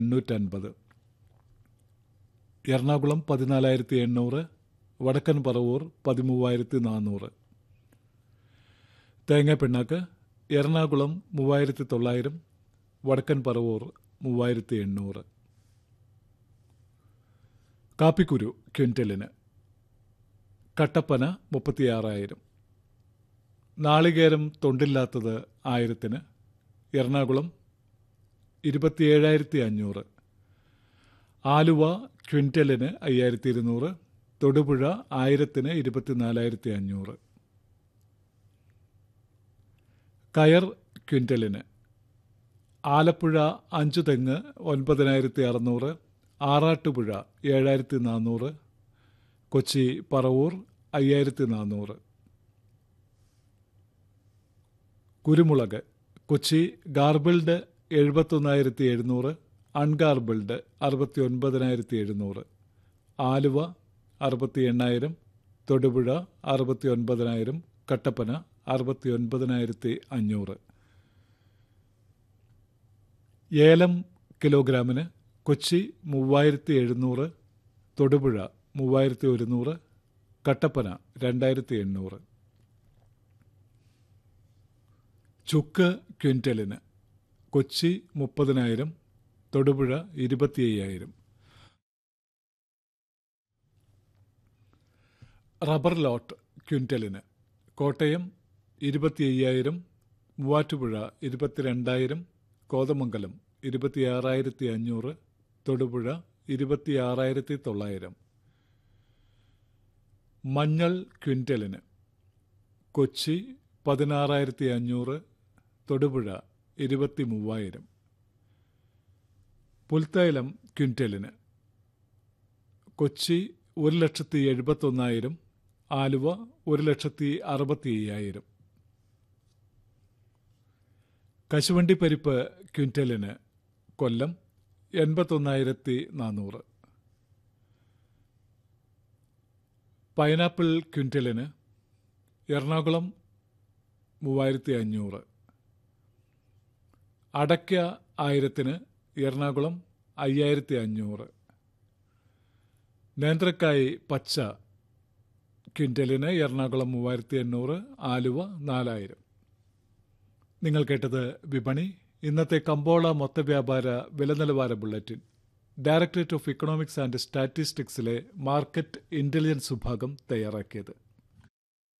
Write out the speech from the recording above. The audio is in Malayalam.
എണ്ണൂറ്റൻപത് എറണാകുളം പതിനാലായിരത്തി എണ്ണൂറ് വടക്കൻ പറവൂർ പതിമൂവായിരത്തി നാനൂറ് തേങ്ങ പിണ്ണാക്ക് എറണാകുളം മൂവായിരത്തി തൊള്ളായിരം വടക്കൻ പറവൂർ മൂവായിരത്തി എണ്ണൂറ് കാപ്പിക്കുരു ക്വിൻ്റലിന് കട്ടപ്പന മുപ്പത്തിയാറായിരം നാളികേരം തൊണ്ടില്ലാത്തത് ആയിരത്തിന് എറണാകുളം ഇരുപത്തിയേഴായിരത്തി അഞ്ഞൂറ് ആലുവ ക്വിൻ്റലിന് അയ്യായിരത്തി ഇരുന്നൂറ് തൊടുപുഴ ആയിരത്തിന് ഇരുപത്തിനാലായിരത്തി അഞ്ഞൂറ് കയർ ക്വിൻ്റലിന് ആലപ്പുഴ അഞ്ചു തെങ്ങ് ഒൻപതിനായിരത്തി അറുന്നൂറ് ആറാട്ടുപുഴ ഏഴായിരത്തി നാനൂറ് കൊച്ചി പറവൂർ അയ്യായിരത്തി നാനൂറ് കുരുമുളക് കൊച്ചി ഗാർബിൾഡ് എഴുപത്തൊന്നായിരത്തി എഴുന്നൂറ് അൺഗാർബിൾഡ് അറുപത്തി ഒൻപതിനായിരത്തി എഴുന്നൂറ് ആലുവ അറുപത്തി എണ്ണായിരം തൊടുപുഴ അറുപത്തി ഒൻപതിനായിരം കട്ടപ്പന അറുപത്തി ഒൻപതിനായിരത്തി അഞ്ഞൂറ് ഏലം കിലോഗ്രാമിന് കൊച്ചി മൂവായിരത്തി എഴുന്നൂറ് തൊടുപുഴ മൂവായിരത്തി ഒരുന്നൂറ് കട്ടപ്പന രണ്ടായിരത്തി എണ്ണൂറ് ചുക്ക് ക്വിൻ്റലിന് കൊച്ചി മുപ്പതിനായിരം തൊടുപുഴ ഇരുപത്തി അയ്യായിരം റബ്ബർ ലോട്ട് ക്വിൻ്റലിന് കോട്ടയം ഇരുപത്തി അയ്യായിരം മൂവാറ്റുപുഴ ഇരുപത്തിരണ്ടായിരം കോതമംഗലം ഇരുപത്തിയാറായിരത്തി അഞ്ഞൂറ് തൊടുപുഴ ഇരുപത്തിയാറായിരത്തി തൊള്ളായിരം മഞ്ഞൾ ക്വിൻ്റലിന് കൊച്ചി പതിനാറായിരത്തി അഞ്ഞൂറ് തൊടുപുഴ ഇരുപത്തി മൂവായിരം പുൽത്തൈലം ക്വിൻ്റലിന് കൊച്ചി ഒരു ലക്ഷത്തി എഴുപത്തൊന്നായിരം ആലുവ ഒരു ലക്ഷത്തി അറുപത്തി അയ്യായിരം കശുവണ്ടി പരിപ്പ് ക്വിൻ്റലിന് കൊല്ലം എൺപത്തൊന്നായിരത്തി നാനൂറ് പൈനാപ്പിൾ ക്വിൻ്റലിന് എറണാകുളം മൂവായിരത്തി അഞ്ഞൂറ് അടയ്ക്ക ആയിരത്തിന് എറണാകുളം അയ്യായിരത്തി അഞ്ഞൂറ് നേന്ത്രക്കായ് പച്ച ക്വിൻ്റലിന് എറണാകുളം മൂവായിരത്തി എണ്ണൂറ് ആലുവ നാലായിരം നിങ്ങൾ കേട്ടത് വിപണി ഇന്നത്തെ കമ്പോള മൊത്തവ്യാപാര വില നിലവാര bulletin directorate of economics and സ്റ്റാറ്റിസ്റ്റിക്സിലെ മാർക്കറ്റ് ഇന്റലിജൻസ് വിഭാഗം തയ്യാറാക്കിയത്